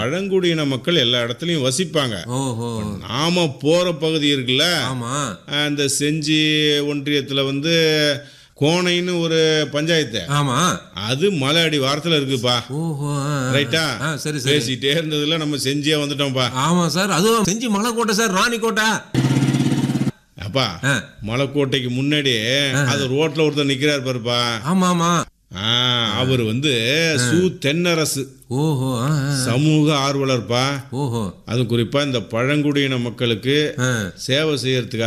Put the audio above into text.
பழங்குடியின மக்கள் எல்லா இடத்துலையும் வசிப்பாங்க ஓஹோ நாம போற பகுதி இருக்குல்ல ஆமா அந்த செஞ்சி ஒன்றியத்துல வந்து கோணைன்னு ஒரு பஞ்சாயத்து ஆமா அது மலை அடி வாரத்துல இருக்குப்பா ஓஹோ ஆ, ஆ. ரைட்டா ஆ சரி சரி பேசிட்டே இருந்ததுல நம்ம செஞ்சியே வந்துட்டோம்ப்பா ஆமா சார் அதுவும் செஞ்சு மலைக்கோட்டை சார் ராணிக்கோட்டை அப்பா ஆ, மலைக்கோட்டைக்கு முன்னாடி அது ரோட்ல ஒருத்தர் நிக்கிறார் பாருப்பா ஆமா ஆமா ஆ, அவர் வந்து சு தென்னரசு ஓஹோ ஆ, ஆ. சமூக ஆர்வலர்ப்பா ஓஹோ அது குறிப்பா இந்த பழங்குடியின மக்களுக்கு ஆ சேவை செய்யறதுக்காக